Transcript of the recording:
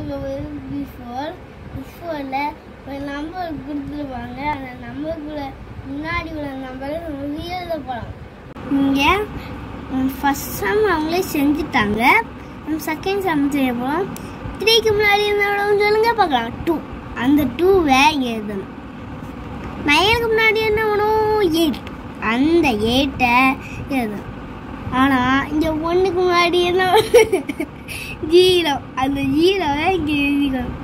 before பிஃபோரில் ஒரு number கொடுத்துருப்பாங்க அந்த நம்பருக்குள்ள முன்னாடி உள்ள நம்பரை நம்ம எழுத போகலாம் இங்கே ஃபஸ்ட் சம் அவங்களே செஞ்சுட்டாங்க நம்ம செகண்ட் சம் செய்ய போகிறோம் த்ரீக்கு முன்னாடி என்ன சொல்லுங்க பார்க்கலாம் டூ அந்த டூவை எழுதணும் நயனுக்கு முன்னாடி என்ன வேணும் எயிட் அந்த எயிட்டை எழுதணும் ஆனால் இங்கே ஒன்றுக்கு முன்னாடி என்ன ஜீரோ அந்த ஜீரோவை இங்கே எழுதிக்கணும்